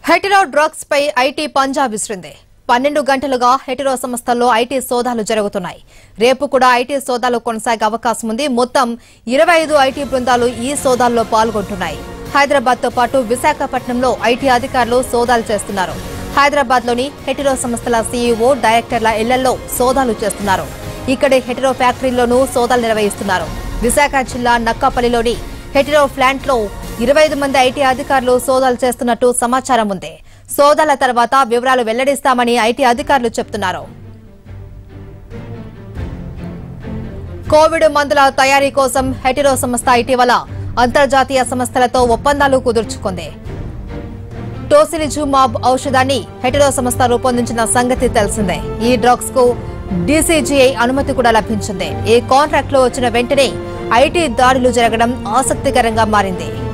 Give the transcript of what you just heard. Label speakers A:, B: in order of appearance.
A: Hetero drugs పై IT పంజా విసిరింది పన్నెండు గంటలుగా హెటిరో సంస్థల్లో ఐటీ సోదాలు జరుగుతున్నాయి రేపు కూడా ఐటీ సోదాలు కొనసాగే అవకాశం ఉంది మొత్తం ఇరవై ఐదు ఐటీ బృందాలు ఈ సోదాల్లో పాల్గొంటున్నాయి హైదరాబాద్ తో పాటు విశాఖపట్నంలో ఐటీ అధికారులు సోదాలు చేస్తున్నారు హైదరాబాద్ లోని హెటిరో సంస్థల సీఈఓ డైరెక్టర్ల ఇళ్లలో సోదాలు చేస్తున్నారు ఇక్కడి హెటిరో ఫ్యాక్టరీలోనూ సోదాలు నిర్వహిస్తున్నారు విశాఖ జిల్లా నక్కాపల్లిలోని హెటిరో ప్లాంట్ లో ఇరవై ఐదు మంది ఐటీ అధికారులు సోదాలు చేస్తున్నట్టు సమాచారం ఉంది సోదాల తర్వాత వివరాలు వెల్లడిస్తామని ఐటీ అధికారులు చెప్తున్నారు కోవిడ్ మందుల తయారీ కోసం హెటిరో సంస్థ ఇటీవల అంతర్జాతీయ సంస్థలతో ఒప్పందాలు కుదుర్చుకుంది టోసిలిజుమాబ్ ఔషధాన్ని హెటిరో సంస్థ రూపొందించిన సంగతి తెలిసిందే ఈ డ్రగ్స్ కు డీసీజీఐ అనుమతి కూడా లభించింది ఈ కాంట్రాక్ట్ లో వచ్చిన వెంటనే ఐటీ దాడులు జరగడం ఆసక్తికరంగా మారింది